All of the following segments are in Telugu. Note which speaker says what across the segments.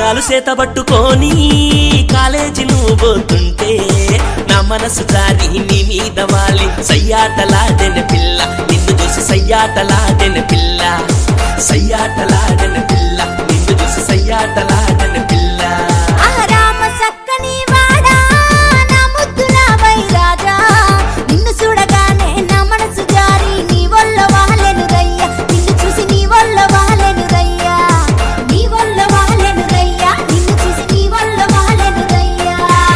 Speaker 1: పుస్తకాలు చేతబట్టుకొని కాలేజీ నువ్వు పోతుంటే నా మనసు జారి నీ మీద వాలి సయ్యాటలాడెన పిల్ల నిన్ను చూసి సయ్యాటలాడెన పిల్ల సయ్యాటలాడెన పిల్ల నిన్ను చూసి సయ్యాటలాడెన పిల్ల
Speaker 2: ఆరామ సక్కని వాడా నా ముద్దుల వైరాజా నిన్ను చూడగానే నా మనసు జారి నీ వల్ల వాలెను రయ్యా నిన్ను చూసి నీ వల్ల వాలెను రయ్యా నీ వల్ల వాలెను రయ్యా నిన్ను చూసి నీ వల్ల వాలెను రయ్యా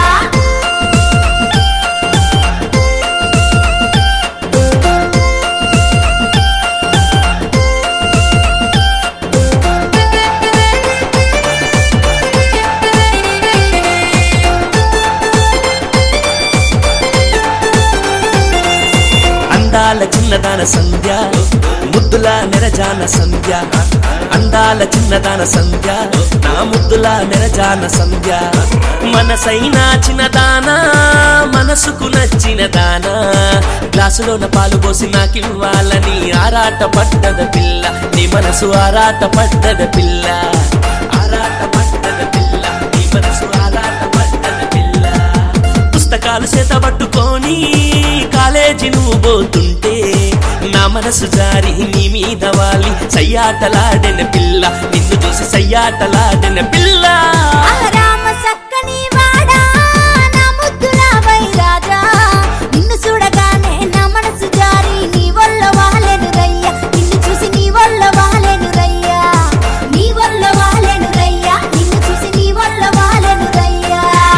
Speaker 1: అందాల చిన్నదాన సంధ్య ముద్దుల నెరజాన సంధ్య అందాల చిన్నదాన సంధ్య నా ముద్దుల నెరజాన సంధ్య మనసైన చిన్నదాన మనసుకు నచ్చిన దాన గ్లాసులోన పాలు పోసి నాకివ్వాలని ఆరాట పడ్డద పిల్ల నీ మనసు ఆరాట పడ్డద పిల్ల ఆరాట పడ్డద పిల్ల నీ మనసు ఆరాట పడ్డద పిల్ల పుస్తకాలు చేతబట్టుకొని కాలేజీ నువ్వు పోతుంటే నా మనసు జారి నీ మీద వాలి సయ్యాటలాడెన పిల్ల నిన్ను చూసి సయ్యాటలాడెన పిల్ల
Speaker 2: ఆరామ సక్కని వాడా నా ముద్దుల వైరాజా నిన్ను చూడగానే నా మనసు జారి నీ వల్ల వాలెను రయ్యా నిన్ను చూసి నీ వల్ల వాలెను రయ్యా నీ వల్ల వాలెను రయ్యా నిన్ను చూసి నీ వల్ల వాలెను రయ్యా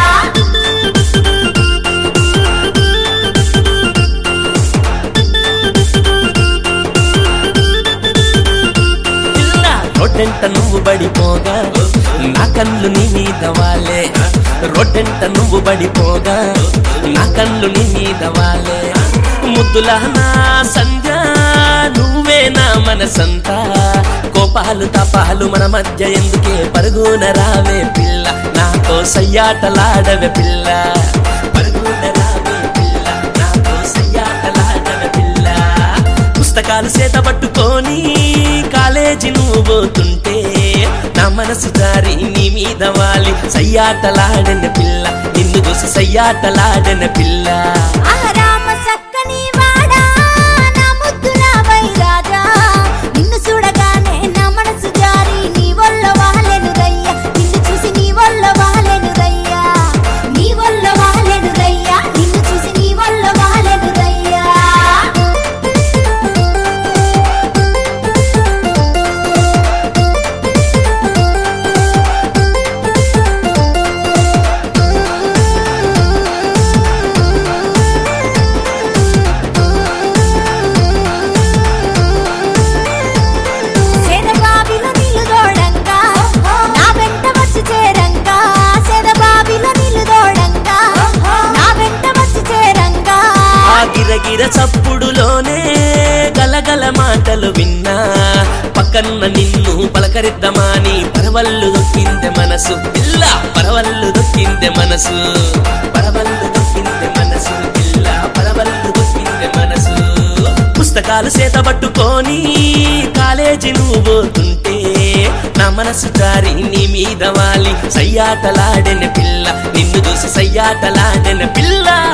Speaker 1: పిల్ల రొడ్డెంట నువ్వు బడిపోగా నా కళ్ళు నీ మీద వాలే రొడ్డెంట నువ్వు బడిపోగా నా కళ్ళు నీ మీద వాలే ముద్దుల నా సంధ్య నువ్వే నా మనసంతా కోపాలు తపాలు మన మధ్య ఎందుకే పరుగున రావే పిల్ల నాతో సయ్యాటలాడవే పిల్ల పరుగున రావే పిల్ల నాతో సయ్యాటలాడవే పిల్ల పుస్తకాలు చేత పట్టుకొని కాలేజీ నువ్వు పోతుంటే నా మనసు జారి నీ మీద వాలి సయ్యాటలాడన పిల్ల నిన్ను చూసి సయ్యాటలాడన పిల్ల
Speaker 2: ఆరామ సక్కని వాడా నా ముద్దుల వైరాజా నిన్ను చూడగానే నా మనసు జారి నీ వల్ల వాలెను రయ్యా నిన్ను చూసి నీ వల్ల వాలెను రయ్యా నీ వల్ల వాలెను రయ్యా నిన్ను చూసి నీ వల్ల వాలెను రయ్యా సెదబాబిలో నిలుదోడంగా నా వెంట వచ్చి చేరంగా సెదబాబిలో నిలుదోడంగా నా వెంట వచ్చి చేరంగా
Speaker 1: ఆ గిరగిర చప్పుడులోనే గలగల మాటలు విన్నా పక్కన్న నిన్ను పలకరిద్దామని పరవళ్ళు దొక్కిందే మనసు పిల్ల పరవళ్ళు దొక్కిందే మనసు పరవళ్ళు దొక్కిందే మనసు పిల్ల పరవళ్ళు దొక్కిందే మనసు పుస్తకాలు చేతబట్టుకొని కాలేజీ నువ్వు పోతుంటే నా మనసు జారి నీ మీద వాలి సయ్యాటలాడెన పిల్ల నిన్ను చూసి సయ్యాటలాడెన పిల్ల